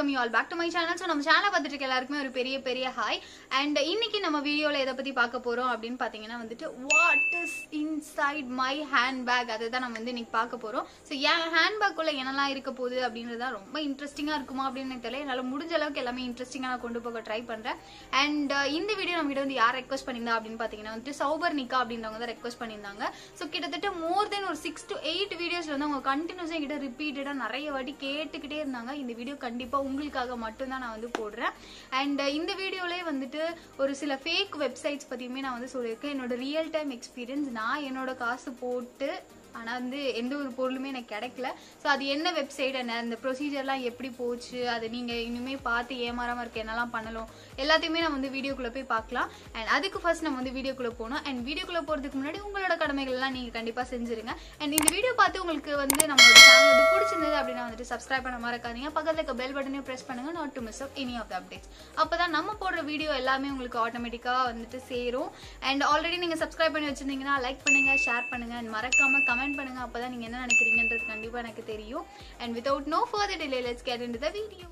Welcome you all back to my channel so நம்ம channel பார்த்துட்டு இருக்க எல்லாருக்குமே ஒரு பெரிய பெரிய ஹாய் அண்ட் இன்னைக்கு நம்ம வீடியோவில் எதை பற்றி பார்க்க போகிறோம் அப்படின்னு பார்த்தீங்கன்னா வந்துட்டு what is inside my hand bag அதை தான் நம்ம வந்து இன்னைக்கு பார்க்க போகிறோம் ஸோ என் ஹேண்ட் பேக்குள்ளே என்னெல்லாம் இருக்க போகுது அப்படின்றது தான் ரொம்ப இன்ட்ரெஸ்டிங்காக இருக்குமா அப்படின்னு எனக்கு தெரியல என்னால் முடிஞ்ச அளவுக்கு எல்லாமே இன்ட்ரெஸ்டிங்காக நான் கொண்டு போக ட்ரை பண்ணுறேன் அண்ட் இந்த வீடியோ நம்ம கிட்ட வந்து யார் ரெக்வஸ்ட் பண்ணியிருந்தா அப்படின்னு பார்த்தீங்கன்னா வந்துட்டு சௌபர் நிக்கா அப்படின்றவங்க தான் ரெக்வஸ்ட் பண்ணியிருந்தாங்க ஸோ கிட்டத்தட்ட மோர் தென் ஒரு சிக்ஸ் டு எயிட் வீடியோஸ்ல வந்து அவங்க கண்டினியூஸாக என்கிட்ட ரிப்பீட்டடாக நிறைய வாட்டி கேட்டுக்கிட்டே இருந்தாங்க இந்த வீடியோ கண்டிப்பாக உங்களுக்காக மட்டும்தான் நான் வந்து போடுறேன் அண்ட் இந்த வீடியோலேயே வந்துட்டு ஒரு சில ஃபேக் வெப்சைட்ஸ் பற்றியுமே நான் வந்து சொல்லியிருக்கேன் என்னோட ரியல் டைம் எக்ஸ்பீரியன்ஸ் நான் என்னோட காசு போட்டு ஆனால் வந்து எந்த ஒரு பொருளுமே எனக்கு கிடைக்கல ஸோ அது என்ன வெப்சைட் என்ன அந்த ப்ரொசீஜர்லாம் எப்படி போச்சு அதை நீங்கள் இனிமேல் பார்த்து ஏமாறாமல் இருக்க என்னெல்லாம் பண்ணலாம் எல்லாத்தையுமே நம்ம வந்து வீடியோக்குள்ளே போய் பார்க்கலாம் அண்ட் அதுக்கு ஃபர்ஸ்ட் நம்ம வந்து வீடியோக்குள்ளே போகணும் அண்ட் வீடியோக்குள்ளே போகிறதுக்கு முன்னாடி உங்களோட கடமைகள் எல்லாம் நீங்கள் கண்டிப்பாக செஞ்சுருங்க அண்ட் இந்த வீடியோ பார்த்து உங்களுக்கு வந்து நம்மளோட சேனல் வந்து பிடிச்சிருந்தது அப்படின்னா வந்துட்டு சப்ஸ்கிரைப் பண்ண மறக்காதீங்க பக்கத்தில் இருக்க பெல் பட்டனையும் ப்ரெஸ் பண்ணுங்க not to miss up any of the updates அப்போ தான் நம்ம போடுற வீடியோ எல்லாமே உங்களுக்கு ஆட்டோமேட்டிக்காக வந்துட்டு சேரும் அண்ட் ஆல்ரெடி நீங்கள் சப்ஸ்கிரைப் பண்ணி வச்சிருந்தீங்கன்னா லைக் பண்ணுங்க ஷேர் பண்ணுங்க அண்ட் மறக்காம கமெண்ட் பண்ணுங்க அப்பதான் நீங்க என்ன நினைக்கிறீங்கன்றது கண்டிப்பா எனக்கு தெரியும் and without no further delay let's get into the video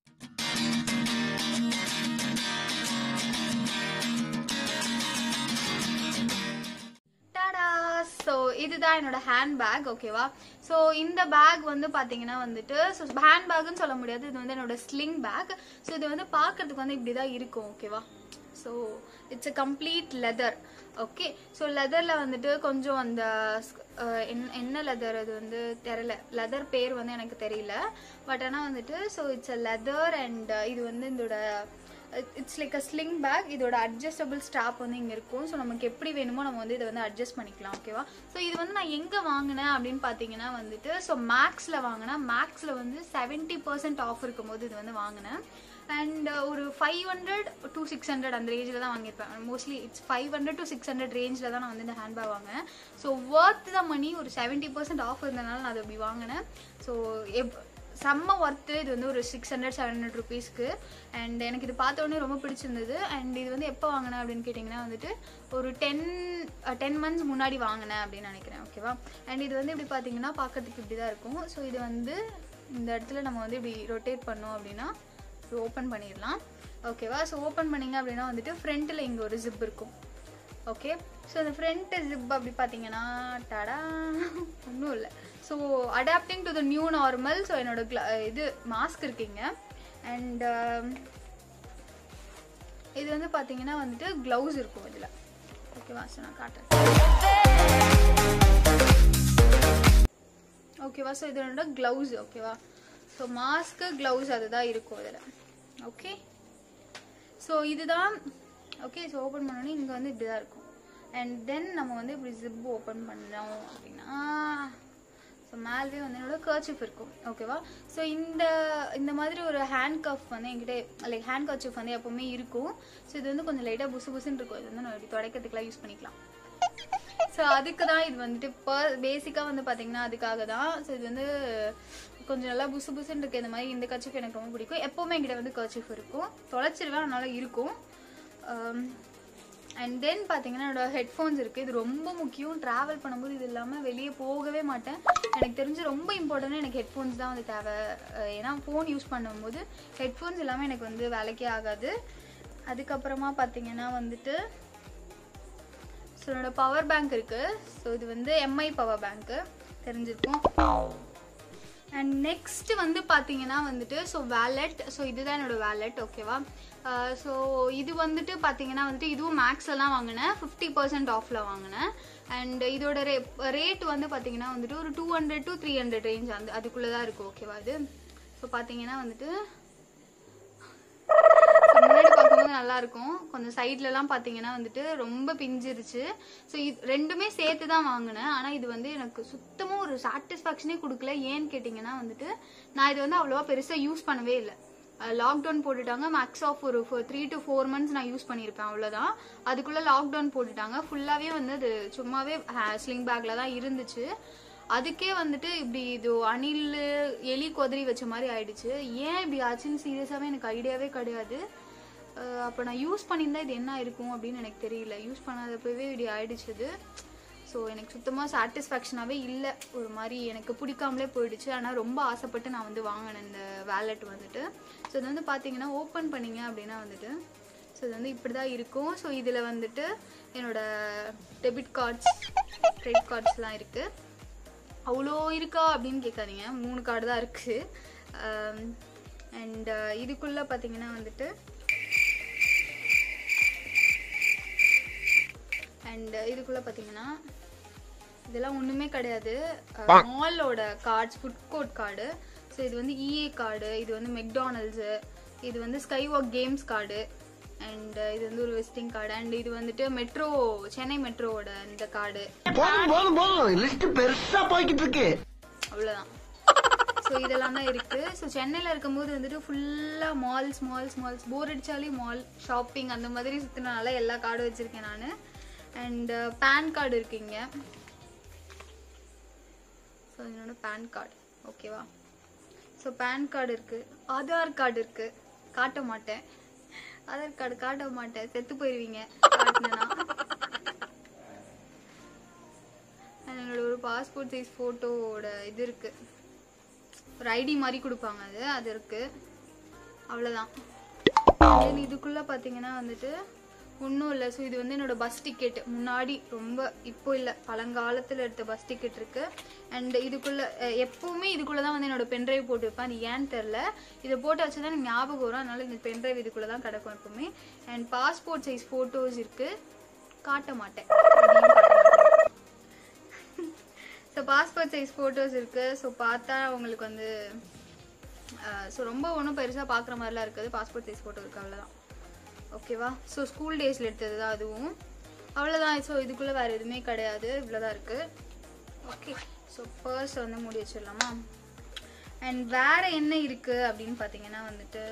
tada so இதுதான் என்னோட ஹேண்ட் பேக் ஓகேவா ஸோ இந்த பேக் வந்து பார்த்தீங்கன்னா வந்துட்டு ஸோ ஹேண்ட் பேக்னு சொல்ல முடியாது இது வந்து என்னோட ஸ்லிங் பேக் ஸோ இது வந்து பார்க்கறதுக்கு வந்து இப்படி தான் இருக்கும் ஓகேவா so it's a complete leather okay so லெதரில் வந்துட்டு கொஞ்சம் அந்த அஹ், என்ன- என்ன லெதர் அது வந்து தெரியல லெதர் பேர் வந்து எனக்கு தெரியல பட் ஆனால் வந்துட்டு so it's a leather and இது வந்து இதோட it's like a sling bag இதோட அட்ஜஸ்டபிள் ஸ்டாப் வந்து இங்கே இருக்கும் ஸோ நமக்கு எப்படி வேணுமோ நம்ம வந்து இதை வந்து அட்ஜஸ்ட் பண்ணிக்கலாம் ஓகேவா ஸோ இது வந்து நான் எங்கே வாங்கினேன் அப்படின்னு பார்த்தீங்கன்னா வந்துட்டு ஸோ மேக்ஸில் வாங்கினேன் மேக்ஸில் வந்து செவன்ட்டி பர்சன்ட் ஆஃப் இருக்கும்போது இது வந்து வாங்கினேன் அண்ட் ஒரு five hundred to six hundred அந்த ரேஞ்சில் தான் வாங்கியிருப்பேன் mostly it's five hundred to six hundred ரேஞ்சில் தான் நான் வந்து இந்த ஹேண்ட் பேக் வாங்கினேன் ஸோ ஒர்த் த மணி ஒரு செவன்ட்டி பர்சன்ட் ஆஃப் இருந்தனால நான் அதை அப்படி வாங்கினேன் ஸோ எப் செம்ம ஒர்த்து இது வந்து ஒரு சிக்ஸ் ஹண்ட்ரட் செவன் ஹண்ட்ரட் ருபீஸ்க்கு அண்ட் எனக்கு இது பார்த்த உடனே ரொம்ப பிடிச்சிருந்தது அண்ட் இது வந்து எப்போ வாங்கினேன் அப்படின்னு கேட்டிங்கன்னா வந்துட்டு ஒரு டென் டென் மந்த்ஸ் முன்னாடி வாங்கினேன் அப்படின்னு நினைக்கிறேன் ஓகேவா அண்ட் இது வந்து இப்படி பார்த்தீங்கன்னா பார்க்கறதுக்கு இப்படி தான் இருக்கும் ஸோ இது வந்து இந்த இடத்துல நம்ம வந்து இப்படி ரொட்டேட் பண்ணோம் அப்படின்னா ஓப்பன் பண்ணிடலாம் ஓகேவா ஸோ ஓப்பன் பண்ணீங்க அப்படின்னா வந்துட்டு ஃப்ரண்ட்டில் இங்கே ஒரு ஜிப் இருக்கும் ஓகே ஸோ இந்த ஃப்ரண்ட் ஜிப் அப்படி பார்த்தீங்கன்னா டடா ஒன்றும் இல்லை so adapting to the new normal so என்னோட gla- இது மாஸ்க் இருக்குங்க அண்ட் இது வந்து பார்த்தீங்கன்னா வந்துட்டு க்ளவுஸ் இருக்கும் இதில் ஓகேவா ஸோ நான் காட்டுறேன் ஓகேவா ஸோ இதோட க்ளவுஸ் ஓகேவா ஸோ மாஸ்க்கு க்ளவுஸ் அதுதான் இருக்கும் இதில் ஓகே ஸோ இதுதான் ஓகே ஸோ ஓப்பன் பண்ணோன்னே இங்கே வந்து இப்படி தான் இருக்கும் அண்ட் தென் நம்ம வந்து இப்படி ஜிப் ஓப்பன் பண்ணோம் அப்படின்னா ஸோ மேலே வந்து என்னோட கர்ச்சிஃப் இருக்கும் ஓகேவா ஸோ இந்த இந்த மாதிரி ஒரு ஹேண்ட் கஃப் வந்து என்கிட்ட லைக் ஹேண்ட் கர்ச்சிஃப் வந்து எப்போவுமே இருக்கும் ஸோ இது வந்து கொஞ்சம் லைட்டாக புசு புசுன்னு இருக்கும் இது வந்து நம்ம இப்படி துடைக்கிறதுக்குலாம் யூஸ் பண்ணிக்கலாம் ஸோ அதுக்கு தான் இது வந்துட்டு பர் பேசிக்காக வந்து பார்த்தீங்கன்னா அதுக்காக தான் ஸோ இது வந்து கொஞ்சம் நல்லா புசு புசுன்னு இருக்கு இந்த மாதிரி இந்த கர்ச்சிஃப் எனக்கு ரொம்ப பிடிக்கும் எப்போவுமே என்கிட்ட வந்து கர்ச்சிஃப் இருக்கும் தொலைச்சிருவேன் அதனால இருக்கும் அண்ட் தென் பார்த்தீங்கன்னா என்னோட ஹெட்ஃபோன்ஸ் இருக்குது இது ரொம்ப முக்கியம் ட்ராவல் பண்ணும்போது இது இல்லாமல் வெளியே போகவே மாட்டேன் எனக்கு தெரிஞ்சு ரொம்ப இம்பார்ட்டன்ட் எனக்கு ஹெட்ஃபோன்ஸ் தான் வந்து தேவை அஹ் ஏன்னா ஃபோன் யூஸ் பண்ணும்போது ஹெட்ஃபோன்ஸ் இல்லாமல் எனக்கு வந்து வேலைக்கே ஆகாது அதுக்கப்புறமா பார்த்தீங்கன்னா வந்துட்டு ஸோ என்னோட பவர் பேங்க் இருக்குது ஸோ இது வந்து எம்ஐ பவர் பேங்க்கு தெரிஞ்சிருக்கும் அண்ட் நெக்ஸ்ட் வந்து பார்த்தீங்கன்னா வந்துட்டு ஸோ வேலெட் ஸோ இதுதான் என்னோட வேலெட் ஓகேவா ஸோ இது வந்துட்டு பார்த்தீங்கன்னா வந்துட்டு இதுவும் மேக்ஸ்லாம் வாங்கினேன் ஃபிஃப்டி பர்சன்ட் ஆஃபில் வாங்கினேன் அண்ட் இதோட ரே ரேட் வந்து பார்த்தீங்கன்னா வந்துட்டு ஒரு two hundred to three hundred range அந்த அதுக்குள்ளே தான் இருக்கும் ஓகேவா இது ஸோ பார்த்தீங்கன்னா வந்துட்டு So, முன்னாடி பார்க்கும்போது நல்லா இருக்கும் கொஞ்சம் சைட்ல எல்லாம் பாத்தீங்கன்னா வந்துட்டு ரொம்ப பிஞ்சிருச்சு ஸோ இது ரெண்டுமே சேர்த்து தான் வாங்கினேன் ஆனா இது வந்து எனக்கு சுத்தமா ஒரு சாட்டிஸ்ஃபேக்ஷனே கொடுக்கல ஏன்னு கேட்டிங்கன்னா வந்துட்டு நான் இது வந்து அவ்வளோவா பெருசா யூஸ் பண்ணவே இல்லை லாக்டவுன் போட்டுட்டாங்க மேக்ஸ் ஆஃப் ஒரு த்ரீ டு ஃபோர் மந்த்ஸ் நான் யூஸ் பண்ணியிருப்பேன் அவ்வளோதான் அதுக்குள்ளே லாக்டவுன் போட்டுட்டாங்க ஃபுல்லாகவே வந்து அது சும்மாவே ஸ்லிங் பேக்கில் தான் இருந்துச்சு அதுக்கே வந்துட்டு இப்படி இது அணில் எலி கொதறி வச்ச மாதிரி ஆயிடுச்சு ஏன் இப்படி ஆச்சுன்னு சீரியஸாகவே எனக்கு ஐடியாவே கிடையாது அப்போ நான் யூஸ் பண்ணியிருந்தா இது என்ன இருக்கும் அப்படின்னு எனக்கு தெரியல யூஸ் பண்ணாதப்பவே இப்படி ஆயிடுச்சு இது ஸோ எனக்கு சுத்தமாக சாட்டிஸ்ஃபேக்ஷனாகவே இல்லை ஒரு மாதிரி எனக்கு பிடிக்காமலே போயிடுச்சு ஆனால் ரொம்ப ஆசைப்பட்டு நான் வந்து வாங்கினேன் இந்த வேலெட் வந்துட்டு ஸோ இது வந்து பார்த்தீங்கன்னா ஓப்பன் பண்ணீங்க அப்படின்னா வந்துட்டு ஸோ இது வந்து இப்படி தான் இருக்கும் ஸோ இதில் வந்துட்டு என்னோட டெபிட் கார்ட்ஸ் கிரெடிட் கார்ட்ஸ்லாம் இருக்குது அவ்வளோ இருக்கா அப்படின்னு கேட்காதீங்க மூணு கார்டு தான் இருக்குது அண்ட் இதுக்குள்ளே பார்த்தீங்கன்னா வந்துட்டு அண்ட் இதுக்குள்ளே பார்த்தீங்கன்னா இதெல்லாம் ஒன்றுமே கிடையாது மாலோட cards food court card so இது வந்து இஏ கார்டு இது வந்து மெக்டானல்ஸு இது வந்து sky walk games card and இது வந்து ஒரு விசிட்டிங் கார்டு அண்ட் இது வந்துட்டு மெட்ரோ சென்னை மெட்ரோவோட இந்த கார்டு போதும் போதும் போதும் லிஸ்ட் பெருசா போய்கிட்டு இருக்கு அவ்வளோதான் ஸோ இதெல்லாம் தான் இருக்கு ஸோ சென்னையில் இருக்கும்போது வந்துட்டு ஃபுல்லாக மால்ஸ் மால்ஸ் மால்ஸ் போர் அடிச்சாலே மால் ஷாப்பிங் அந்த மாதிரி சுற்றினால எல்லா கார்டும் வச்சுருக்கேன் நான் அண்ட் பேன் கார்டு இருக்குங்க ஸோ என்னோட பேன் கார்டு ஓகேவா ஸோ பேன் கார்டு இருக்கு ஆதார் கார்டு இருக்கு காட்ட மாட்டேன் ஆதார் கார்டு காட்ட மாட்டேன் செத்து போயிருவீங்க காட்டினேன்னா And என்னோட ஒரு பாஸ்போர்ட் சைஸ் ஃபோட்டோவோட இது இருக்கு ஒரு ஐடி மாதிரி கொடுப்பாங்க அது அது இருக்கு அவ்வளோதான் Then இதுக்குள்ள பார்த்தீங்கன்னா வந்துட்டு ஒன்றும் இல்லை ஸோ இது வந்து என்னோட பஸ் டிக்கெட் முன்னாடி ரொம்ப இப்போ இல்லை பழங்காலத்தில் எடுத்த பஸ் டிக்கெட் இருக்கு அண்ட் இதுக்குள்ள அஹ், எப்பவுமே இதுக்குள்ள தான் வந்து என்னோட பென்ட்ரைவ் போட்டு வைப்பேன் அது ஏன்னு தெரில இதை போட்டு வச்சு தான் எனக்கு ஞாபகம் வரும் அதனால இந்த பென்ட்ரைவ் இதுக்குள்ள தான் கிடக்கும் எப்பவுமே அண்ட் பாஸ்போர்ட் சைஸ் ஃபோட்டோஸ் இருக்கு காட்ட மாட்டேன் அதையும் காட்ட மாட்டேன். ஸோ பாஸ்போர்ட் சைஸ் ஃபோட்டோஸ் இருக்கு ஸோ பார்த்தா உங்களுக்கு வந்து ஸோ ரொம்ப ஒன்றும் பெருசாக பார்க்குற மாதிரிலாம் இருக்காது பாஸ்போர்ட் சைஸ் ஃபோட்டோ இருக்கு அவ்வளோதான் ஓகேவா ஸோ ஸ்கூல் டேஸில் எடுத்தது தான் அதுவும் அவ்வளோதான் ஸோ இதுக்குள்ளே வேறு எதுவுமே கிடையாது இவ்வளோதான் இருக்குது ஓகே ஸோ பர்ஸ் வந்து மூடி வச்சிடலாமா அண்ட் வேறு என்ன இருக்குது அப்படின்னு பார்த்தீங்கன்னா வந்துட்டு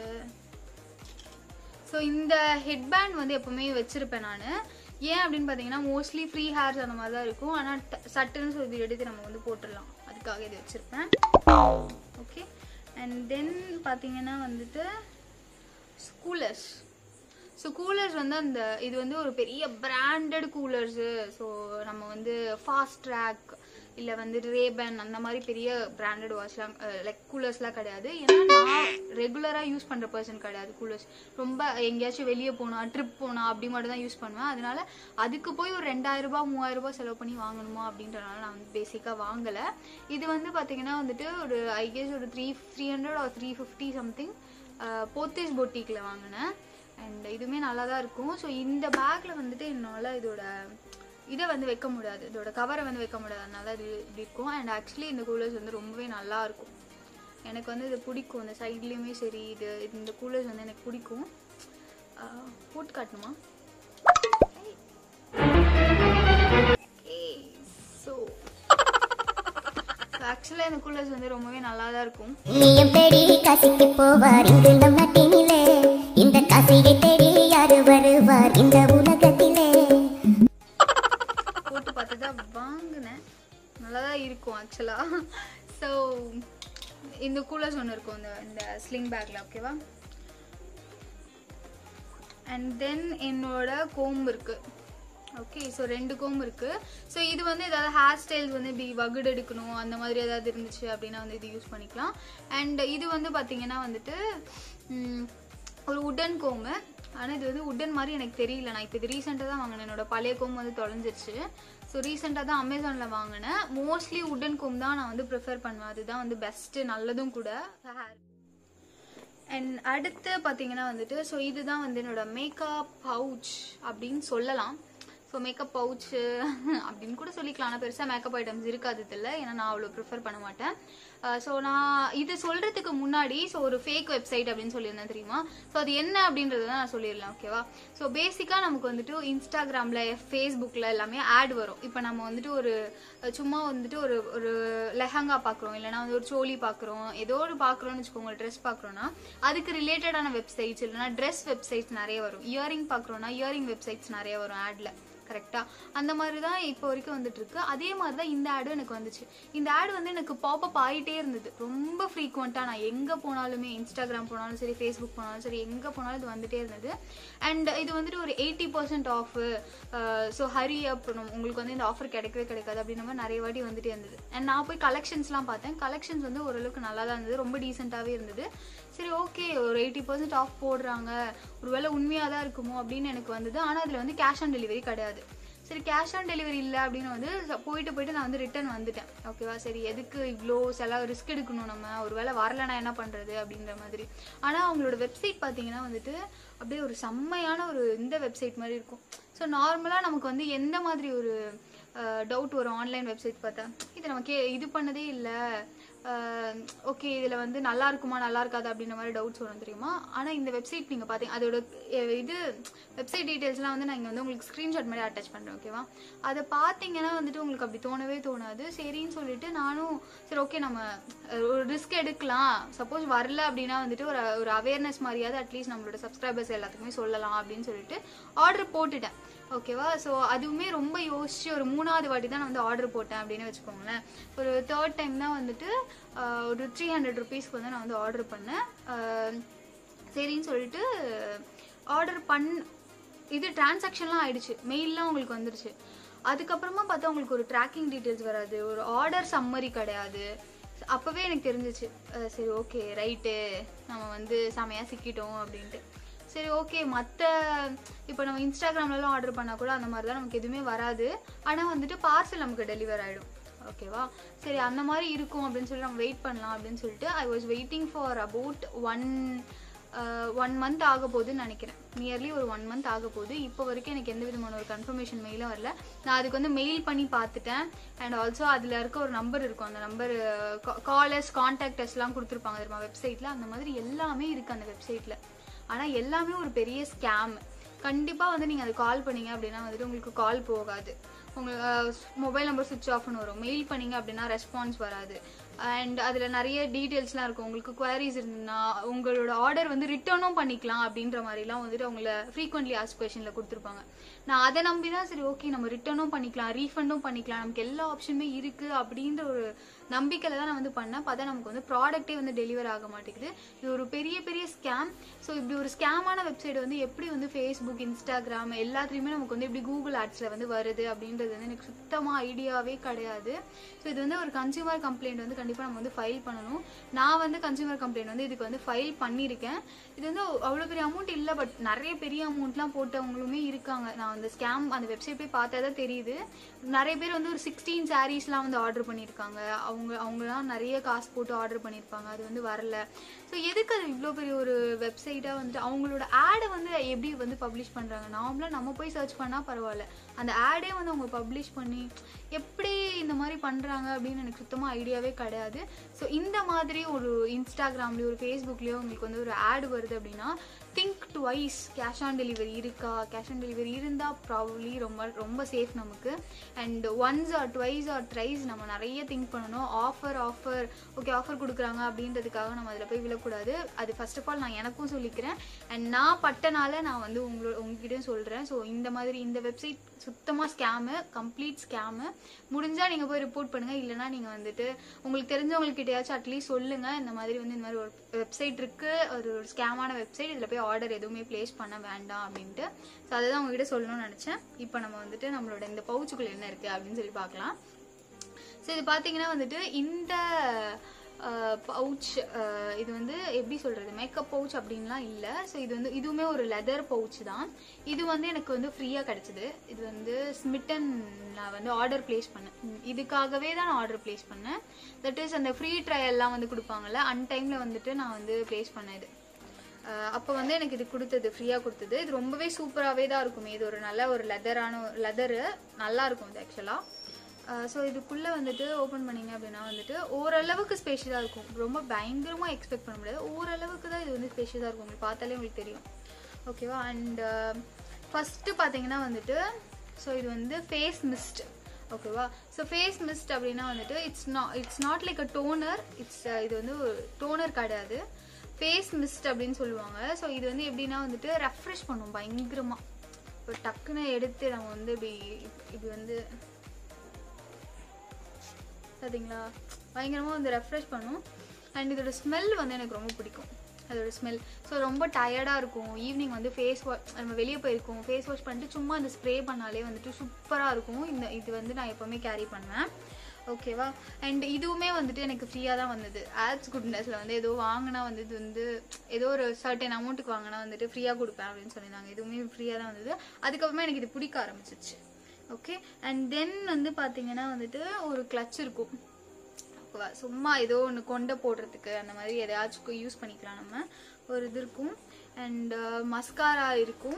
ஸோ இந்த ஹெட்பேண்ட் வந்து எப்பவுமே வச்சிருப்பேன் நான் ஏன் அப்படின்னு பார்த்தீங்கன்னா மோஸ்ட்லி ஃப்ரீ ஹேர்ஸ் அந்த மாதிரி தான் இருக்கும் ஆனால் சட்டுன்னு ஸோ இது எடுத்து நம்ம வந்து போட்டுடலாம் அதுக்காக இது வச்சுருப்பேன் ஓகே அண்ட் தென் பார்த்தீங்கன்னா வந்துட்டு கூலர்ஸ் ஸோ கூலர்ஸ் வந்து அந்த இது வந்து ஒரு பெரிய பிராண்டட் கூலர்ஸு ஸோ நம்ம வந்து ஃபாஸ்ட் ட்ராக் இல்லை வந்து ரேபன் அந்த மாதிரி பெரிய பிராண்டட் வாஷ்லாம் லைக் கூலர்ஸ்லாம் கிடையாது ஏன்னா நான் ரெகுலராக யூஸ் பண்ணுற பர்சன் கிடையாது கூலர்ஸ் ரொம்ப எங்கேயாச்சும் வெளியே போனா ட்ரிப் போனா அப்படி மட்டும் தான் யூஸ் பண்ணுவேன் அதனால அதுக்கு போய் ஒரு ரெண்டாயிரம் ரூபாய் மூவாயிரம் ரூபாய் செலவு பண்ணி வாங்கணுமா அப்படின்றனால நான் வந்து பேசிக்காக வாங்கலை இது வந்து பார்த்தீங்கன்னா வந்துட்டு ஒரு ஐ கெஸ் ஒரு த்ரீ த்ரீ ஹண்ட்ரட் ஒரு த்ரீ ஃபிஃப்டி சம்திங் போத்தீஸ் பொட்டிக்கில் வாங்கினேன் அண்ட் இதுவுமே நல்லா தான் இருக்கும் ஸோ இந்த பேக்கில் வந்துட்டு என்னால் இதோட இதை வந்து வைக்க முடியாது இதோட கவரை வந்து வைக்க முடியாது அதனால இது இப்படி இருக்கும் அண்ட் ஆக்சுவலி இந்த கூலர்ஸ் வந்து ரொம்பவே நல்லா இருக்கும் எனக்கு வந்து இது பிடிக்கும் இந்த சைட்லேயுமே சரி இது இந்த கூலர்ஸ் வந்து எனக்கு பிடிக்கும் ஆஹ், போட்டு காட்டணுமா ஸோ ஆக்சுவலாக இந்த கூலர்ஸ் வந்து ரொம்பவே நல்லா தான் இருக்கும் நீயும் தேடி காசிக்கு போவார் இங்கு நம் நாட்டினிலே இந்த காசியை தேடி யாரு வருவார் இந்த உலகத்திலே போட்டு பார்த்து தான் வாங்கினேன் நல்லா தான் இருக்கும் ஆக்சுவலாக ஸோ இந்த கூலர்ஸ் ஒன்று இருக்கும் இந்த இந்த ஸ்லிங் பேக்கில் ஓகேவா அண்ட் தென் என்னோட கோம்பு இருக்கு ஓகே ஸோ ரெண்டு கோம்பு இருக்கு ஸோ இது வந்து ஏதாவது ஹேர் ஸ்டைல்ஸ் வந்து இப்படி வகுடு எடுக்கணும் அந்த மாதிரி ஏதாவது இருந்துச்சு அப்படின்னா வந்து இது யூஸ் பண்ணிக்கலாம் அண்ட் இது வந்து பார்த்தீங்கன்னா வந்துட்டு ம், ஒரு உடன் கோம்பு ஆனால் இது வந்து உடன் மாதிரி எனக்கு தெரியல நான் இப்போ இது ரீசெண்டாக தான் வாங்கினேன் என்னோட பழைய கோம்பு வந்து தொலைஞ்சிருச்சு ஸோ ரீசெண்டாக தான் அமேசானில் வாங்கினேன் மோஸ்ட்லி உடன் கோம்பு தான் நான் வந்து ப்ரிஃபர் பண்ணுவேன் அதுதான் வந்து பெஸ்ட்டு நல்லதும் கூட ஹேர் அண்ட் அடுத்து பார்த்தீங்கன்னா வந்துட்டு ஸோ இதுதான் வந்து என்னோட மேக்கப் பவுச் அப்படின்னு சொல்லலாம் ஸோ மேக்கப் பவுச்சு அப்படின்னு கூட சொல்லிக்கலாம் ஆனால் பெருசாக மேக்கப் ஐட்டம்ஸ் இருக்காது இதில் ஏன்னா நான் அவ்வளோ ப்ரிஃபர் பண்ண மாட்டேன் ஸோ நான் இது சொல்கிறதுக்கு முன்னாடி ஸோ ஒரு ஃபேக் வெப்சைட் அப்படின்னு சொல்லியிருந்தேன் தெரியுமா ஸோ அது என்ன அப்படின்றத தான் நான் சொல்லிடலாம் ஓகேவா ஸோ பேசிக்காக நமக்கு வந்துட்டு இன்ஸ்டாகிராமில் ஃபேஸ்புக்கில் எல்லாமே ஆட் வரும் இப்போ நம்ம வந்துட்டு ஒரு சும்மா வந்துட்டு ஒரு ஒரு லெஹங்கா பார்க்குறோம் இல்லைனா வந்து ஒரு சோலி பார்க்குறோம் ஏதோ ஒரு பார்க்குறோம்னு வச்சுக்கோங்க ட்ரெஸ் பார்க்குறோன்னா அதுக்கு ரிலேட்டடான வெப்சைட்ஸ் இல்லைனா ட்ரெஸ் வெப்சைட்ஸ் நிறைய வரும் இயரிங் பார்க்குறோன்னா இயரிங் வெப்சைட்ஸ் நிறைய வரும் ஆடில் கரெக்டா அந்த மாதிரி தான் இப்போ வரைக்கும் வந்துட்டு இருக்கு அதே மாதிரி தான் இந்த ஆடும் எனக்கு வந்துச்சு இந்த ஆட் வந்து எனக்கு பாப்பப் ஆகிட்டே இருந்தது ரொம்ப ஃப்ரீக்வெண்ட்டாக நான் எங்கே போனாலுமே இன்ஸ்டாகிராம் போனாலும் சரி ஃபேஸ்புக் போனாலும் சரி எங்கே போனாலும் இது வந்துட்டே இருந்தது அண்ட் இது வந்துட்டு ஒரு eighty percent off so hurry up உங்களுக்கு வந்து இந்த ஆஃபர் கிடைக்கவே கிடைக்காது அப்படின்ற மாதிரி நிறைய வாட்டி வந்துட்டே இருந்தது அண்ட் நான் போய் கலெக்ஷன்ஸ்லாம் பார்த்தேன் கலெக்ஷன்ஸ் வந்து ஓரளவுக்கு நல்லா தான் இருந்தது ரொம்ப டீசெண்டாகவே இருந்தது சரி ஓகே ஒரு எயிட்டி பர்சன்ட் ஆஃப் போடுறாங்க ஒருவேளை உண்மையாக தான் இருக்குமோ அப்படின்னு எனக்கு வந்தது ஆனால் அதில் வந்து கேஷ் ஆன் டெலிவரி கிடையாது சரி கேஷ் ஆன் டெலிவரி இல்லை அப்படின்னு வந்து ச- போயிட்டு போயிட்டு நான் வந்து ரிட்டர்ன் வந்துட்டேன் ஓகேவா சரி எதுக்கு இவ்வளோ செலவு ரிஸ்க் எடுக்கணும் நம்ம ஒருவேளை வரலனா என்ன பண்ணுறது அப்படின்ற மாதிரி ஆனால் அவங்களோட வெப்சைட் பார்த்தீங்கன்னா வந்துட்டு அப்படியே ஒரு செம்மையான ஒரு இந்த வெப்சைட் மாதிரி இருக்கும் ஸோ நார்மலாக நமக்கு வந்து எந்த மாதிரி ஒரு டவுட் வரும் ஆன்லைன் வெப்சைட் பார்த்தா இது நமக்கு இது பண்ணதே இல்லை ஓகே இதில் வந்து நல்லா இருக்குமா நல்லா இருக்காது அப்படின்ற மாதிரி டவுட்ஸ் வரும் தெரியுமா ஆனால் இந்த வெப்சைட் நீங்கள் பார்த்தீங்க அதோட அஹ், இது வெப்சைட் டீட்டெயில்ஸ்லாம் வந்து நான் இங்கே வந்து உங்களுக்கு ஸ்க்ரீன்ஷாட் மாதிரி அட்டாச் பண்ணுறேன் ஓகேவா அதை பார்த்தீங்கன்னா வந்துட்டு உங்களுக்கு அப்படி தோணவே தோணாது சரின்னு சொல்லிட்டு நானும் சரி ஓகே நம்ம அஹ், ஒரு ரிஸ்க் எடுக்கலாம் சப்போஸ் வரல அப்படின்னா வந்துட்டு ஒரு ஒரு அவேர்னஸ் மாதிரியாவது அட்லீஸ்ட் நம்மளோட சப்ஸ்கிரைபர்ஸ் எல்லாத்துக்குமே சொல்லலாம் அப்படின்னு சொல்லிட்டு ஆர்டர் போட்டுட்டேன் ஓகேவா ஸோ அதுவுமே ரொம்ப யோசிச்சு ஒரு மூணாவது வாட்டி தான் நான் வந்து ஆர்டர் போட்டேன் அப்படின்னு வச்சுக்கோங்களேன் ஒரு தேர்ட் டைம் தான் வந்துட்டு ஆஹ், ஒரு த்ரீ ஹண்ட்ரட் ருபீஸ்க்கு வந்து நான் வந்து ஆர்டர் பண்ணேன் ஆஹ், சரின்னு சொல்லிட்டு ஆர்டர் பண் இது டிரான்சாக்ஷன்லாம் ஆயிடுச்சு மெயில்லாம் உங்களுக்கு வந்துருச்சு அதுக்கப்புறமா பார்த்தா உங்களுக்கு ஒரு ட்ராக்கிங் டீட்டெயில்ஸ் வராது ஒரு ஆர்டர் சம்மரி கிடையாது அப்போவே எனக்கு தெரிஞ்சிச்சு அஹ் சரி ஓகே ரைட்டு நம்ம வந்து செமையாக சிக்கிட்டோம் அப்படின்ட்டு சரி ஓகே மற்ற இப்போ நம்ம இன்ஸ்டாகிராம்லலாம் ஆர்டர் பண்ணால் கூட அந்த மாதிரி தான் நமக்கு எதுவுமே வராது ஆனால் வந்துட்டு பார்சல் நமக்கு டெலிவர் ஆகிடும் ஓகேவா சரி அந்த மாதிரி இருக்கும் அப்படின்னு சொல்லி நம்ம வெயிட் பண்ணலாம் அப்படின்னு சொல்லிட்டு I was waiting for about one one month ஆக போகுதுன்னு நினைக்கிறேன் நியர்லி ஒரு ஒன் மந்த் ஆக போகுது இப்போ வரைக்கும் எனக்கு எந்த விதமான ஒரு கன்ஃபர்மேஷன் மெயிலும் வரல நான் அதுக்கு வந்து மெயில் பண்ணி பார்த்துட்டேன் அண்ட் ஆல்சோ அதில் இருக்க ஒரு நம்பர் இருக்கும் அந்த நம்பர் காலர்ஸ் கான்டாக்டர்ஸ்லாம் கொடுத்துருப்பாங்க தெரியுமா வெப்சைட்டில் அந்த மாதிரி எல்லாமே இருக்குது அந்த வெப்சைட்டில் ஆனால் எல்லாமே ஒரு பெரிய ஸ்கேம் கண்டிப்பாக வந்து நீங்கள் அது கால் பண்ணீங்க அப்படின்னா வந்துட்டு உங்களுக்கு கால் போகாது உங்கள் மொபைல் நம்பர் சுவிட்ச் ஆஃப்னு வரும் மெயில் பண்ணீங்க அப்படின்னா ரெஸ்பான்ஸ் வராது அண்ட் அதில் நிறைய டீட்டெயில்ஸ்லாம் இருக்கும் உங்களுக்கு குவாரிஸ் இருந்ததுன்னா உங்களோட ஆர்டர் வந்து ரிட்டர்னும் பண்ணிக்கலாம் அப்படின்ற மாதிரிலாம் வந்துட்டு அவங்கள ஃப்ரீக்வெண்ட்லி ஆஸ்க் கொஷனில் கொடுத்துருப்பாங்க நான் அதை நம்பி தான் சரி ஓகே நம்ம ரிட்டர்னும் பண்ணிக்கலாம் ரீஃபண்டும் பண்ணிக்கலாம் நமக்கு எல்லா ஆப்ஷனுமே இருக்குது அப்படின்ற ஒரு நம்பிக்கையில் தான் நான் வந்து பண்ணேன் பார்த்தா நமக்கு வந்து ப்ராடக்ட்டே வந்து டெலிவர் ஆக மாட்டேங்குது இது ஒரு பெரிய பெரிய ஸ்கேம் ஸோ இப்படி ஒரு ஸ்கேமான வெப்சைட் வந்து எப்படி வந்து ஃபேஸ்புக் இன்ஸ்டாகிராம் எல்லாத்துலேயுமே நமக்கு வந்து எப்படி கூகுள் ஆட்ஸில் வந்து வருது அப்படின்றது வந்து எனக்கு சுத்தமாக ஐடியாவே கிடையாது ஸோ இது வந்து ஒரு கன்சியூமர் கம்ப்ளைண்ட் வந்து கண்டிப்பாக நம்ம வந்து ஃபைல் பண்ணணும் நான் வந்து கன்சியூமர் கம்ப்ளைண்ட் வந்து இதுக்கு வந்து ஃபைல் பண்ணியிருக்கேன் இது வந்து அவ்வளோ பெரிய அமௌண்ட் இல்லை பட் நிறைய பெரிய அமௌண்ட்லாம் போட்டவங்களுமே இருக்காங்க நான் அந்த ஸ்கேம் அந்த வெப்சைட் போய் பார்த்தா தான் தெரியுது நிறைய பேர் வந்து ஒரு சிக்ஸ்டீன் சாரீஸ்லாம் வந்து ஆர்டர் பண்ணியிருக்காங்க அவங்க அவங்கலாம் நிறைய காசு போட்டு ஆர்டர் பண்ணியிருப்பாங்க அது வந்து வரல ஸோ எதுக்கு அது இவ்வளோ பெரிய ஒரு வெப்சைட்டாக வந்துட்டு அவங்களோட ஆடை வந்து எப்படி வந்து பப்ளிஷ் பண்ணுறாங்க நார்மலாக நம்ம போய் சர்ச் பண்ணால் பரவாயில்ல அந்த ஆடே வந்து அவங்க பப்ளிஷ் பண்ணி எப்படி இந்த மாதிரி பண்ணுறாங்க அப்படின்னு எனக்கு சுத்தமாக ஐடியாவே கிடையாது ஸோ இந்த மாதிரி ஒரு இன்ஸ்டாகிராம்லேயோ ஒரு ஃபேஸ்புக்லேயோ உங்களுக்கு வந்து ஒரு ஆட் வருது அப்படின்னா think twice cash on delivery இருக்கா கேஷ் ஆன் டெலிவரி இருந்தால் ப்ராபப்ளி ரொம்ப ரொம்ப சேஃப் நமக்கு and once or twice or thrice நம்ம நிறைய திங்க் பண்ணணும் ஆஃபர் ஆஃபர் ஓகே ஆஃபர் கொடுக்குறாங்க அப்படின்றதுக்காக நம்ம அதில் போய் விழக்கூடாது அது ஃபர்ஸ்ட் ஆஃப் ஆல் நான் எனக்கும் சொல்லிக்கிறேன் அண்ட் நான் பட்டனால நான் வந்து உங்களோட உங்ககிட்டயும் சொல்கிறேன் ஸோ இந்த மாதிரி இந்த வெப்சைட் சுத்தமாக ஸ்கேமு கம்ப்ளீட் ஸ்கேமு முடிஞ்சால் நீங்கள் போய் ரிப்போர்ட் பண்ணுங்கள் இல்லைனா நீங்கள் வந்துட்டு உங்களுக்கு தெரிஞ்சவங்கக்கிட்டயாச்சும் அட்லீஸ்ட் சொல்லுங்கள் இந்த மாதிரி வந்து இந்த மாதிரி ஒரு வெப்சைட் இருக்குது ஒரு ஒரு ஸ்கேமான வெப்சைட் இதில் போய் ஆர்டர் எதுவுமே ப்ளேஸ் பண்ண வேண்டாம் அப்படின்ட்டு ஸோ அதை தான் உங்ககிட்ட சொல்லணும்னு நினச்சேன் இப்போ நம்ம வந்துட்டு நம்மளோட இந்த பவுச்சுக்குள்ள என்ன இருக்குது அப்படின்னு சொல்லி பார்க்கலாம் ஸோ இது பார்த்தீங்கன்னா வந்துட்டு இந்த பவுச் இது வந்து எப்படி சொல்கிறது மேக்கப் பவுச் அப்படின்லாம் இல்லை ஸோ இது வந்து இதுவுமே ஒரு லெதர் பவுச் தான் இது வந்து எனக்கு வந்து ஃப்ரீயாக கிடச்சிது இது வந்து ஸ்மிட்டன் நான் வந்து ஆர்டர் ப்ளேஸ் பண்ணேன் ம், இதுக்காகவே தான் நான் ஆர்டர் ப்ளேஸ் பண்ணேன் தட் இஸ் அந்த ஃப்ரீ ட்ரையல்லாம் வந்து கொடுப்பாங்கல்ல அன் டைமில் வந்துட்டு நான் வந்து ப்ளேஸ் பண்ணேன் இது அப்போ வந்து எனக்கு இது கொடுத்தது ஃப்ரீயாக கொடுத்தது இது ரொம்பவே சூப்பராகவே தான் இருக்குமே இது ஒரு நல்ல ஒரு லெதரான லெதரு நல்லா இருக்கும் இது ஆக்சுவலாக ஸோ இதுக்குள்ளே வந்துட்டு ஓப்பன் பண்ணீங்க அப்படின்னா வந்துட்டு ஓரளவுக்கு ஸ்பேஷியஸாக இருக்கும் ரொம்ப பயங்கரமாக எக்ஸ்பெக்ட் பண்ண முடியாது ஓரளவுக்கு தான் இது வந்து ஸ்பேஷியஸாக இருக்கும் உங்களுக்கு பார்த்தாலே உங்களுக்கு தெரியும் ஓகேவா அண்ட் ஃபஸ்ட்டு பார்த்தீங்கன்னா வந்துட்டு ஸோ இது வந்து ஃபேஸ் மிஸ்ட் ஓகேவா ஸோ ஃபேஸ் மிஸ்ட் அப்படின்னா வந்துட்டு it's not it's not like a toner it's இது வந்து டோனர் கிடையாது ஃபேஸ் மிஸ்ட் அப்படின்னு சொல்லுவாங்க ஸோ இது வந்து எப்படின்னா வந்துட்டு ரெஃப்ரெஷ் பண்ணும் பயங்கரமாக இப்போ டக்குன்னு எடுத்து நம்ம வந்து இப்படி இப்படி வந்து பார்த்தீங்களா பயங்கரமாக வந்து ரெஃப்ரெஷ் பண்ணும் அண்ட் இதோட ஸ்மெல் வந்து எனக்கு ரொம்ப பிடிக்கும் அதோட ஸ்மெல் ஸோ ரொம்ப டயர்டாக இருக்கும் ஈவினிங் வந்து ஃபேஸ் வாஷ் நம்ம வெளியே போயிருக்கோம் ஃபேஸ் வாஷ் பண்ணிட்டு சும்மா இந்த ஸ்ப்ரே பண்ணாலே வந்துட்டு சூப்பராக இருக்கும் இந்த இது வந்து நான் எப்போவுமே கேரி பண்ணுவேன் ஓகேவா அண்ட் இதுவுமே வந்துட்டு எனக்கு ஃப்ரீயாக தான் வந்தது ஆட்ஸ் குட்னஸில் வந்து ஏதோ வாங்கினா வந்து இது வந்து ஏதோ ஒரு சர்டன் அமௌண்ட்டுக்கு வாங்கினா வந்துட்டு ஃப்ரீயாக கொடுப்பேன் அப்படின்னு சொல்லியிருந்தாங்க இதுவுமே ஃப்ரீயாக தான் வந்தது அதுக்கப்புறமா எனக்கு இது பிடிக்க ஆரம்பிச்சிச்சு ஓகே அண்ட் தென் வந்து பார்த்தீங்கன்னா வந்துட்டு ஒரு கிளச் இருக்கும் ஓகேவா சும்மா ஏதோ ஒன்று கொண்டை போடுறதுக்கு அந்த மாதிரி எதையாச்சும் யூஸ் பண்ணிக்கலாம் நம்ம ஒரு இது இருக்கும் அண்ட் மஸ்காரா இருக்கும்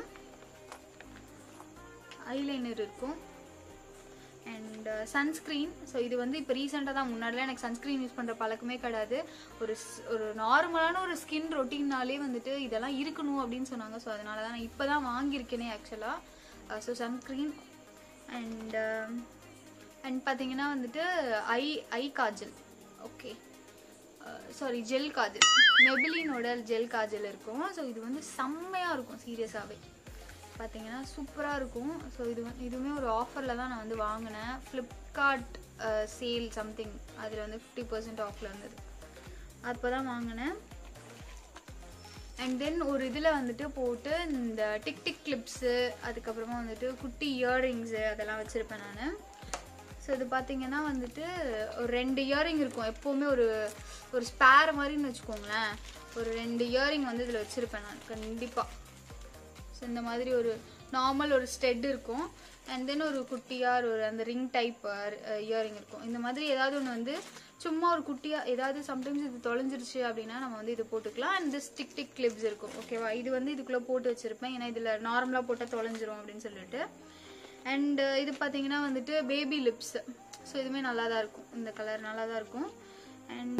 ஐலைனர் இருக்கும் அண்ட் சன்ஸ்க்ரீன் ஸோ இது வந்து இப்போ ரீசெண்டாக தான் முன்னாடிலாம் எனக்கு சன்ஸ்க்ரீன் யூஸ் பண்ணுற பழக்கமே கிடையாது ஒரு ஸ்- ஒரு நார்மலான ஒரு ஸ்கின் ரொட்டீன்னாலே வந்துட்டு இதெல்லாம் இருக்கணும் அப்படின்னு சொன்னாங்க ஸோ அதனால தான் நான் இப்போ தான் வாங்கியிருக்கேனே ஆக்சுவலாக ஸோ சன்ஸ்க்ரீன் அண்ட் அண்ட் பார்த்தீங்கன்னா வந்துட்டு eye eye kajal okay sorry gel kajal மெபிலினோட ஜெல் காஜல் இருக்கும் ஸோ இது வந்து செம்மையாக இருக்கும் சீரியஸாகவே பார்த்தீங்கன்னா சூப்பராக இருக்கும் ஸோ இது வந்து இதுவுமே ஒரு ஆஃபரில் தான் நான் வந்து வாங்கினேன் ஃப்ளிப்கார்ட் சேல் சம்திங் அதில் வந்து ஃபிஃப்டி பர்சன்ட் ஆஃபில் இருந்தது அப்போ தான் வாங்கினேன் அண்ட் தென் ஒரு இதில் வந்துட்டு போட்டு இந்த டிக் டிக் கிளிப்ஸு அதுக்கப்புறமா வந்துட்டு குட்டி இயரிங்ஸு அதெல்லாம் வச்சுருப்பேன் நான் ஸோ இது பார்த்தீங்கன்னா வந்துட்டு ஒரு ரெண்டு இயரிங் இருக்கும் எப்போவுமே ஒரு ஒரு ஸ்பேர் மாதிரின்னு வச்சுக்கோங்களேன் ஒரு ரெண்டு இயரிங் வந்து இதில் வச்சுருப்பேன் நான் கண்டிப்பாக ஸோ இந்த மாதிரி ஒரு நார்மல் ஒரு ஸ்டெட் இருக்கும் அண்ட் தென் ஒரு குட்டியாக ஒரு அந்த ரிங் டைப் இயரிங் இருக்கும் இந்த மாதிரி ஏதாவது ஒன்று வந்து சும்மா ஒரு குட்டியாக ஏதாவது சம்டைம்ஸ் இது தொலைஞ்சிருச்சு அப்படின்னா நம்ம வந்து இது போட்டுக்கலாம் and this tick tick clips இருக்கும் ஓகேவா இது வந்து இதுக்குள்ளே போட்டு வச்சுருப்பேன் ஏன்னா இதில் நார்மலாக போட்டால் தொலைஞ்சிரும் அப்படின்னு சொல்லிட்டு அண்ட் இது பார்த்தீங்கன்னா வந்துட்டு பேபி லிப்ஸ் ஸோ இதுவுமே நல்லா தான் இருக்கும் இந்த கலர் நல்லா தான் இருக்கும் அண்ட்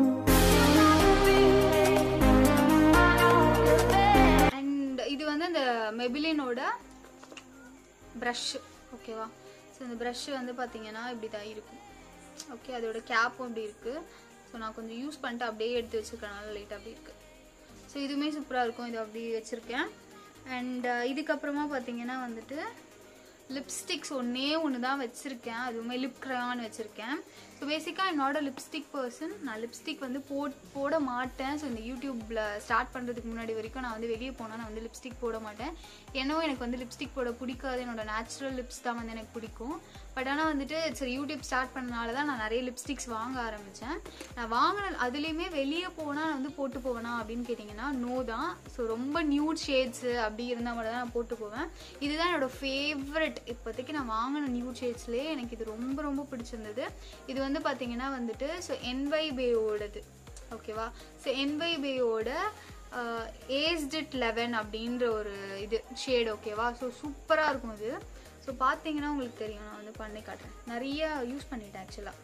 அண்ட் இது வந்து இந்த மெபிலினோட ப்ரஷ் ஓகேவா ஸோ இந்த ப்ரஷ் வந்து பார்த்தீங்கன்னா இப்படி தான் இருக்கும் ஓகே அதோட கேப்பும் இப்படி இருக்குது ஸோ நான் கொஞ்சம் யூஸ் பண்ணிட்டு அப்படியே எடுத்து வச்சுருக்கனால லைட் அப்படி இருக்குது ஸோ இதுவுமே சூப்பராக இருக்கும் இது அப்படி வச்சுருக்கேன் அண்ட் இதுக்கப்புறமா பார்த்தீங்கன்னா வந்துட்டு லிப்ஸ்டிக்ஸ் ஒன்றே ஒன்று தான் வச்சுருக்கேன் அதுவுமே லிப் க்ரையான் வச்சுருக்கேன் ஸோ பேசிக்காக என்னோட லிப்ஸ்டிக் பர்சன் நான் லிப்ஸ்டிக் வந்து போட் போட மாட்டேன் ஸோ இந்த யூடியூப்பில் ஸ்டார்ட் பண்ணுறதுக்கு முன்னாடி வரைக்கும் நான் வந்து வெளியே போனால் நான் வந்து லிப்ஸ்டிக் போட மாட்டேன் என்னவோ எனக்கு வந்து லிப்ஸ்டிக் போட பிடிக்காது என்னோட நேச்சுரல் லிப்ஸ் தான் வந்து எனக்கு பிடிக்கும் பட் ஆனால் வந்துட்டு சரி யூடியூப் ஸ்டார்ட் பண்ணனால தான் நான் நிறைய லிப்ஸ்டிக்ஸ் வாங்க ஆரம்பித்தேன் நான் வாங்கின அதுலேயுமே வெளியே போனால் நான் வந்து போட்டு போவேனா அப்படின்னு கேட்டிங்கன்னா நோ தான் ஸோ ரொம்ப நியூட் ஷேட்ஸு அப்படி இருந்தால் மட்டும் தான் நான் போட்டு போவேன் இதுதான் என்னோட ஃபேவரட் இப்போதைக்கு நான் வாங்கின நியூட் ஷேட்ஸ்லேயே எனக்கு இது ரொம்ப ரொம்ப பிடிச்சிருந்தது இது வந்து பார்த்தீங்கன்னா வந்துட்டு ஸோ என்வை பேயோடது ஓகேவா ஸோ என்வை பேயோட ஏஸ்டிட் லெவன் அப்படின்ற ஒரு இது ஷேட் ஓகேவா ஸோ சூப்பராக இருக்கும் இது ஸோ பார்த்தீங்கன்னா உங்களுக்கு தெரியும் நான் வந்து பண்ணி காட்டுறேன் நிறைய யூஸ் பண்ணிட்டேன் ஆக்சுவலாக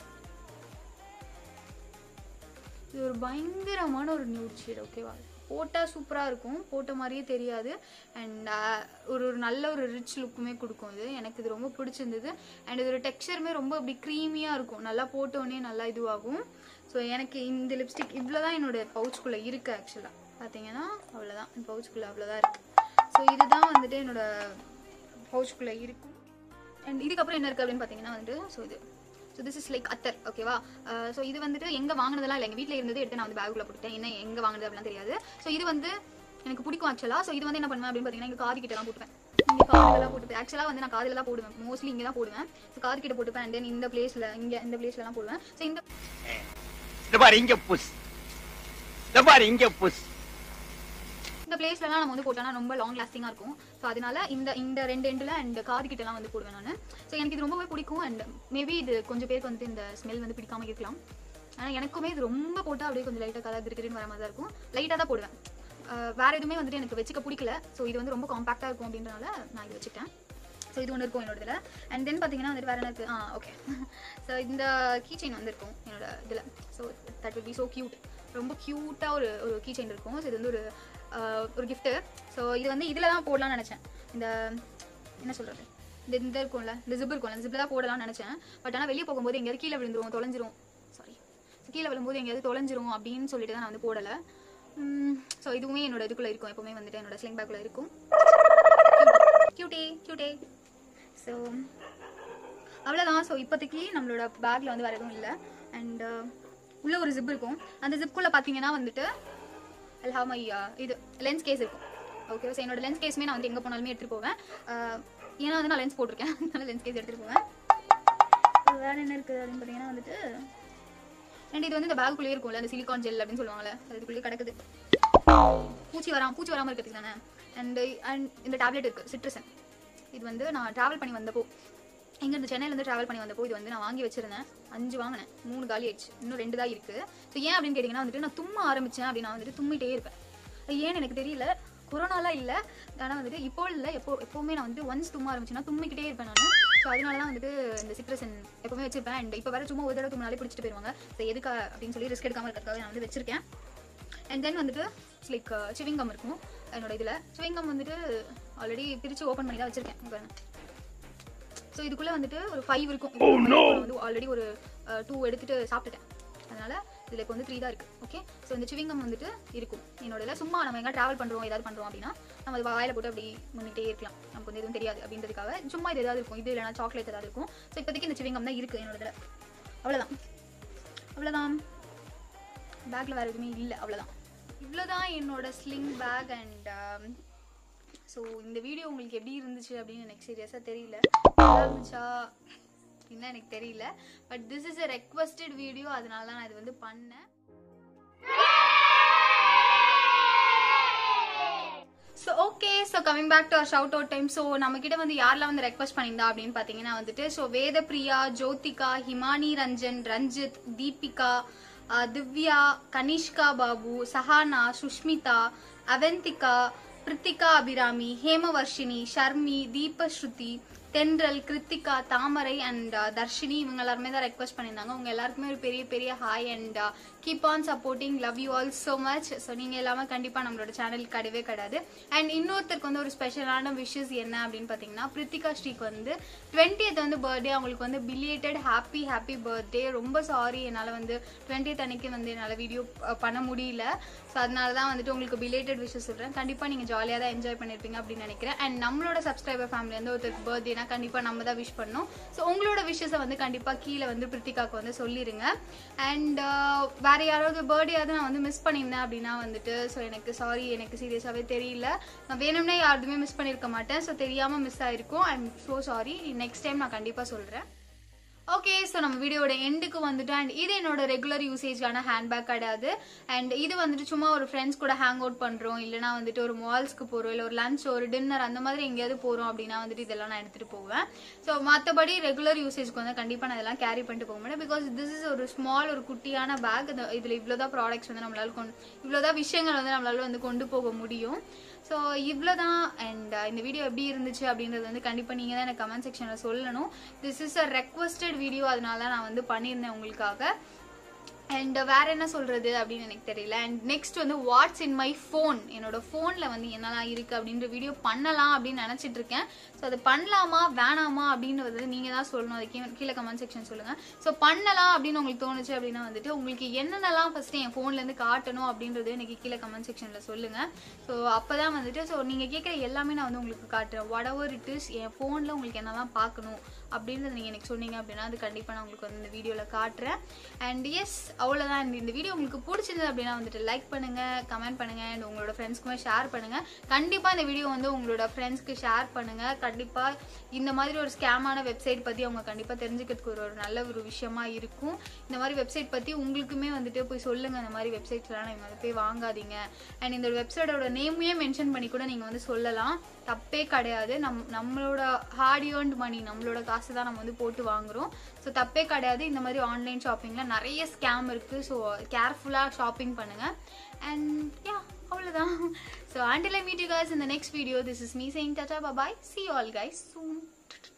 இது ஒரு பயங்கரமான ஒரு நியூட் ஷேட் ஓகேவா போட்டால் சூப்பராக இருக்கும் போட்ட மாதிரியே தெரியாது அண்ட் ஒரு ஒரு நல்ல ஒரு ரிச் லுக்குமே கொடுக்கும் இது எனக்கு இது ரொம்ப பிடிச்சிருந்தது அண்ட் இதோட டெக்ஸ்சருமே ரொம்ப அப்படி க்ரீமியாக இருக்கும் நல்லா போட்டோடனே நல்லா இதுவாகும் ஸோ எனக்கு இந்த லிப்ஸ்டிக் இவ்வளோ தான் என்னோட பவுச்சுக்குள்ளே இருக்குது ஆக்சுவலாக பார்த்தீங்கன்னா அவ்வளோதான் இந்த பவுச்சுக்குள்ளே அவ்வளோதான் இருக்குது ஸோ இதுதான் வந்துட்டு என்னோட பவுச்சுக்குள்ளே இருக்கும் அண்ட் இதுக்கப்புறம் என்ன இருக்குது அப்படின்னு பார்த்தீங்கன்னா வந்துட்டு ஸோ இது ஸோ திஸ் இஸ் லைக் அத்தர் ஓகேவா ஸோ இது வந்துட்டு எங்கே வாங்கினதெல்லாம் இல்லை எங்கள் வீட்டில் இருந்தது எடுத்து நான் வந்து பேக்குள்ள போட்டுட்டேன் என்ன எங்கே வாங்கினது அப்படிலாம் தெரியாது ஸோ இது வந்து எனக்கு பிடிக்கும் ஆக்சுவலாக ஸோ இது வந்து என்ன பண்ணுவேன் அப்படின்னு பார்த்தீங்கன்னா எங்கள் காது கிட்ட தான் போட்டுப்பேன் இங்கே காதுலலாம் போட்டுப்பேன் ஆக்சுவலாக வந்து நான் காதில் தான் போடுவேன் மோஸ்ட்லி இங்கே தான் போடுவேன் ஸோ காது கிட்ட போட்டுப்பேன் அண்ட் தென் இந்த பிளேஸில் இங்கே இந்த பிளேஸ்லலாம் போடுவேன் ஸோ இந்த இந்த பாரு இங்க புஷ் இந்த பாரு இங்க புஷ் இந்த பிளேஸ்லலாம் நம்ம வந்து போட்டோம்னா ரொம்ப லாங் லாஸ்டிங்காக இருக்கும் ஸோ அதனால இந்த இந்த ரெண்டு எண்டில் அண்ட் காது கிட்டலாம் வந்து போடுவேன் நான் ஸோ எனக்கு இது ரொம்பவே பிடிக்கும் அண்ட் மேபி இது கொஞ்சம் பேருக்கு வந்து இந்த ஸ்மெல் வந்து பிடிக்காம இருக்கலாம் ஆனால் எனக்குமே இது ரொம்ப போட்டால் அப்படியே கொஞ்சம் லைட்டாக கலர் கிரிக்கிரின்னு வர மாதிரி தான் இருக்கும் லைட்டாக தான் போடுவேன் அஹ் வேற எதுவுமே வந்துட்டு எனக்கு வச்சுக்க பிடிக்கல ஸோ இது வந்து ரொம்ப காம்பாக்டாக இருக்கும் அப்படின்றனால நான் இது வச்சுட்டேன் ஸோ இது ஒன்று இருக்கும் என்னோட இதில் அண்ட் தென் பார்த்தீங்கன்னா வந்துட்டு வேற என்ன இருக்குது ஆ ஓகே ஸோ இந்த கீ செயின் வந்திருக்கும் என்னோட இதில் so that will be so cute ரொம்ப க்யூட்டாக ஒரு ஒரு கீ செயின் இருக்கும் ஸோ இது வந்து ஒரு ஆஹ், ஒரு கிஃப்ட்டு ஸோ இது வந்து இதில் தான் போடலாம்னு நினச்சேன் இந்த என்ன சொல்கிறது இந்த இந்த இருக்கும்ல இந்த ஜிப் இருக்கும்ல இந்த ஜிப்பில் தான் போடலாம்னு நினச்சேன் பட் ஆனால் வெளியே போகும்போது எங்கேயாவது கீழே விழுந்துரும் தொலைஞ்சிரும் சாரி கீழே விழும்போது எங்கேயாவது தொலைஞ்சிரும் அப்படின்னு சொல்லிட்டு தான் நான் வந்து போடலை ஸோ இதுவுமே என்னோட இதுக்குள்ளே இருக்கும் எப்பவுமே வந்துட்டு என்னோட ஸ்லிங் பேக்குள்ளே இருக்கும் கியூட்டே கியூட்டே ஸோ அவ்வளோதான் ஸோ இப்போதைக்கு நம்மளோட பேக்கில் வந்து வேறு எதுவும் இல்லை அண்ட் உள்ள ஒரு ஜிப் இருக்கும் அந்த ஜிப்குள்ளே பார்த்தீங்கன்னா வந்துட்டு ஐ ஹாவ் மை இது லென்ஸ் கேஸ் இருக்கும் ஓகே ஸோ என்னோட லென்ஸ் கேஸுமே நான் வந்து எங்கே போனாலுமே எடுத்துகிட்டு போவேன் Uh, ஏன்னா வந்து நான் லென்ஸ் போட்டிருக்கேன் அதனால லென்ஸ் கேஸ் எடுத்துகிட்டு போவேன் Uh, வேற என்ன இருக்குது அப்படின்னு பார்த்தீங்கன்னா வந்துட்டு அண்ட் இது வந்து இந்த பேக்குள்ளேயே இருக்கும்ல அந்த சிலிகான் ஜெல் அப்படின்னு சொல்லுவாங்கல்ல அது இதுக்குள்ளேயே கிடக்குது பூச்சி வராம பூச்சி வராமல் இருக்கிறதுக்கு தானே அண்ட் அண்ட் இந்த டேப்லெட் இருக்குது சிட்ரசன் இது வந்து நான் ட்ராவல் பண்ணி வந்தப்போ இங்கேருந்து சென்னையிலேருந்து ட்ராவல் பண்ணி வந்தப்போ இது வந்து நான் வாங்கி வச்சிருந்தேன் அஞ்சு வாங்கினேன் மூணு காலி ஆயிடுச்சு இன்னும் ரெண்டு தான் இருக்குது ஸோ ஏன் அப்படின்னு கேட்டிங்கன்னா வந்துட்டு நான் தும்ம ஆரம்பித்தேன் அப்படின்னா வந்துட்டு தும்மிட்டே இருப்பேன் அது ஏன்னு எனக்கு தெரியல கொரோனாலாம் இல்லை ஆனால் வந்துட்டு இப்போ இல்லை எப்போ எப்போவுமே நான் வந்து ஒன்ஸ் தும்ம ஆரம்பிச்சேன்னா தும்மிக்கிட்டே இருப்பேன் நான் ஸோ அதனால தான் வந்துட்டு இந்த சிட்ரசன் எப்பவுமே வச்சிருப்பேன் அண்ட் இப்போ வேற சும்மா ஒரு தடவை தும்னாலே பிடிச்சிட்டு போயிருவாங்க ஸோ எதுக்கா அப்படின்னு சொல்லி ரிஸ்க் எடுக்காமல் இருக்கிறதுக்காக நான் வந்து வச்சிருக்கேன் அண்ட் தென் வந்துட்டு லைக் சிவிங்கம் இருக்கும் என்னோட இதில் சிவிங்கம் வந்துட்டு ஆல்ரெடி பிரித்து ஓப்பன் பண்ணி தான் வச்சிருக்கேன் ஸோ இதுக்குள்ளே வந்துட்டு ஒரு ஃபைவ் இருக்கும் இதுக்குள்ள நான் வந்து ஆல்ரெடி ஒரு டூ எடுத்துட்டு சாப்பிட்டுட்டேன் அதனால இதில் இப்போ வந்து த்ரீ தான் இருக்குது ஓகே ஸோ இந்த சிவிங்கம் வந்துட்டு இருக்கும் என்னோட இதில் சும்மா நம்ம எங்கே ட்ராவல் பண்ணுறோம் ஏதாவது பண்ணுறோம் அப்படின்னா நம்ம அது வாயில போட்டு அப்படி முன்னிட்டே இருக்கலாம் நமக்கு வந்து எதுவும் தெரியாது அப்படின்றதுக்காக சும்மா இது ஏதாவது இருக்கும் இது இல்லைனா சாக்லேட் ஏதாவது இருக்கும் ஸோ இப்போதைக்கு இந்த சிவிங்கம் தான் இருக்குது என்னோட இதில் அவ்வளோதான் அவ்வளோதான் பேக்கில் வேறு எதுவுமே இல்லை அவ்வளோதான் இவ்வளோதான் என்னோட ஸ்லிங் பேக் அண்ட் ஸோ இந்த வீடியோ உங்களுக்கு எப்படி இருந்துச்சு அப்படின்னு எனக்கு சீரியஸாக தெரியல நல்லா இருந்துச்சா என்ன எனக்கு தெரியல but this is a requested video அதனால தான் நான் இது வந்து பண்ணேன் so okay so coming back to shout out time so நம்ம கிட்ட வந்து யாரெல்லாம் வந்து ரெக்வஸ்ட் பண்ணியிருந்தா அப்படின்னு பார்த்தீங்கன்னா வந்துட்டு ஸோ வேதப்பிரியா ஜோதிகா ஹிமானி ரஞ்சன் ரஞ்சித் தீபிகா அஹ், திவ்யா கனிஷ்கா பாபு சஹானா சுஷ்மிதா அவந்திகா பிரித்திகா அபிராமி ஹேமவர்ஷினி ஷர்மி தீபஸ்ருதி தென்றல் கிருத்திகா தாமரை அண்ட் தர்ஷினி இவங்க எல்லாருமே தான் ரெக்வஸ்ட் பண்ணியிருந்தாங்க உங்க எல்லாருக்குமே ஒரு பெரிய பெரிய hi and keep on supporting love you all so much so நீங்கள் எல்லாமே கண்டிப்பாக நம்மளோட சேனல் கிடையவே கிடையாது அண்ட் இன்னொருத்தருக்கு வந்து ஒரு ஸ்பெஷலான விஷஸ் என்ன அப்படின்னு பார்த்தீங்கன்னா பிரித்திகா ஸ்ரீக்கு வந்து டுவெண்ட்டியத் வந்து பர்த்டே அவங்களுக்கு வந்து பிலியேட்டட் ஹாப்பி ஹாப்பி பர்த்டே ரொம்ப சாரி என்னால் வந்து டுவெண்ட்டியத் அன்னைக்கு வந்து என்னால் வீடியோ பண்ண முடியல ஸோ அதனால தான் வந்துட்டு உங்களுக்கு பிலேட்டட் விஷஸ் சொல்கிறேன் கண்டிப்பாக நீங்கள் ஜாலியாக தான் என்ஜாய் பண்ணியிருப்பீங்க அப்படின்னு நினைக்கிறேன் அண்ட் நம்மளோட சப்ஸ்கிரைபர் ஃபேமிலி வந்து ஒருத்தருக்கு பர்த்டேனா கண்டிப்பாக நம்ம தான் விஷ் பண்ணோம் ஸோ உங்களோட விஷஸை வந்து கண்டிப்பாக கீழே வந்து பிரித்திகாக்கு வந்து சொல்லிடுங்க அண்ட் வேற யாராவது பர்த்டேயாவது நான் வந்து மிஸ் பண்ணியிருந்தேன் அப்படின்னா வந்துட்டு ஸோ எனக்கு சாரி எனக்கு சீரியஸாகவே தெரியல நான் வேணும்னே யாருதுமே மிஸ் பண்ணியிருக்க மாட்டேன் ஸோ தெரியாமல் மிஸ் ஆயிருக்கும் I am so sorry next time நான் கண்டிப்பாக சொல்கிறேன் ஓகே ஸோ நம்ம வீடியோட எண்டுக்கு வந்துட்டோம் அண்ட் இது என்னோட ரெகுலர் யூசேஜான ஹேண்ட்பேக் கிடையாது அண்ட் இது வந்துட்டு சும்மா ஒரு ஃப்ரெண்ட்ஸ் கூட ஹேங் அவுட் பண்ணுறோம் இல்லைனா வந்துட்டு ஒரு மால்ஸ்க்கு போகிறோம் இல்லை ஒரு லஞ்ச் ஒரு டின்னர் அந்த மாதிரி எங்கேயாவது போகிறோம் அப்படின்னா வந்துட்டு இதெல்லாம் நான் எடுத்துகிட்டு போவேன் ஸோ மற்றபடி ரெகுலர் யூசேஜ்க்கு வந்து கண்டிப்பாக நான் இதெல்லாம் கேரி பண்ணிட்டு போக மாட்டேன் பிகாஸ் திஸ் இஸ் ஒரு ஸ்மால் ஒரு குட்டியான பேக் இதில் இவ்வளோதான் ப்ராடக்ட்ஸ் வந்து நம்மளால கொண்டு இவ்வளோதான் விஷயங்கள் வந்து நம்மளால வந்து கொண்டு போக முடியும் ஸோ இவ்வளோதான் அண்ட் இந்த வீடியோ எப்படி இருந்துச்சு அப்படின்றது வந்து கண்டிப்பாக நீங்கள் தான் எனக்கு கமெண்ட் செக்ஷனில் சொல்லணும் this is a requested video அதனால நான் வந்து பண்ணியிருந்தேன் உங்களுக்காக அண்ட் வேற என்ன சொல்றது அப்படின்னு எனக்கு தெரியல அண்ட் நெக்ஸ்ட் வந்து வாட்ஸ் இன் மை ஃபோன் என்னோட ஃபோனில் வந்து என்னெல்லாம் இருக்கு அப்படின்ற வீடியோ பண்ணலாம் அப்படின்னு நினச்சிட்டு இருக்கேன் ஸோ அது பண்ணலாமா வேணாமா அப்படின்றது நீங்கள் தான் சொல்லணும் அது கீழே- கீழே கமெண்ட் செக்ஷன் சொல்லுங்கள் ஸோ பண்ணலாம் அப்படின்னு உங்களுக்கு தோணுச்சு அப்படின்னா வந்துட்டு உங்களுக்கு என்னென்னலாம் ஃபஸ்ட்டு என் ஃபோன்லேருந்து காட்டணும் அப்படின்றது எனக்கு கீழே கமெண்ட் செக்ஷனில் சொல்லுங்கள் ஸோ அப்போ தான் வந்துட்டு ஸோ நீங்கள் கேட்குற எல்லாமே நான் வந்து உங்களுக்கு காட்டுறேன் whatever it is என் ஃபோனில் உங்களுக்கு என்னெல்லாம் பார்க்கணும் அப்படின்றத நீங்கள் எனக்கு சொன்னீங்க அப்படின்னா அது கண்டிப்பாக நான் உங்களுக்கு வந்து இந்த வீடியோவில் காட்டுறேன் அண்ட் எஸ் அவ்வளோதான் இந்த- இந்த வீடியோ உங்களுக்கு பிடிச்சிருந்தது அப்படின்னா வந்துட்டு லைக் பண்ணுங்கள் கமெண்ட் பண்ணுங்கள் அண்ட் உங்களோட ஃப்ரெண்ட்ஸ்க்குமே ஷேர் பண்ணுங்கள் கண்டிப்பாக இந்த வீடியோ வந்து உங்களோட ஃப்ரெண்ட்ஸ்க்கு ஷேர் பண்ணுங்கள் கண்டிப்பாக இந்த மாதிரி ஒரு ஸ்கேமான வெப்சைட் பற்றி அவங்க கண்டிப்பாக தெரிஞ்சுக்கிறதுக்கு ஒரு ஒரு நல்ல ஒரு விஷயமா இருக்கும் இந்த மாதிரி வெப்சைட் பற்றி உங்களுக்குமே வந்துட்டு போய் சொல்லுங்கள் இந்த மாதிரி வெப்சைட்ஸ்லாம் நீங்கள் வந்து போய் வாங்காதீங்க அண்ட் இந்த வெப்சைட்டோட நேமையே மென்ஷன் பண்ணி கூட நீங்கள் வந்து சொல்லலாம் தப்பே கிடையாது நம் நம்மளோட ஹார்ட் ஏர்ன்ட் மணி நம்மளோட காசு தான் நம்ம வந்து போட்டு வாங்குறோம் ஸோ தப்பே கிடையாது இந்த மாதிரி ஆன்லைன் ஷாப்பிங்கில் நிறைய ஸ்கேம் இருக்குது ஸோ கேர்ஃபுல்லாக ஷாப்பிங் பண்ணுங்கள் அண்ட் யா அவ்வளோதான் so until I meet you guys in the next video this is me saying tata bye bye see you all guys soon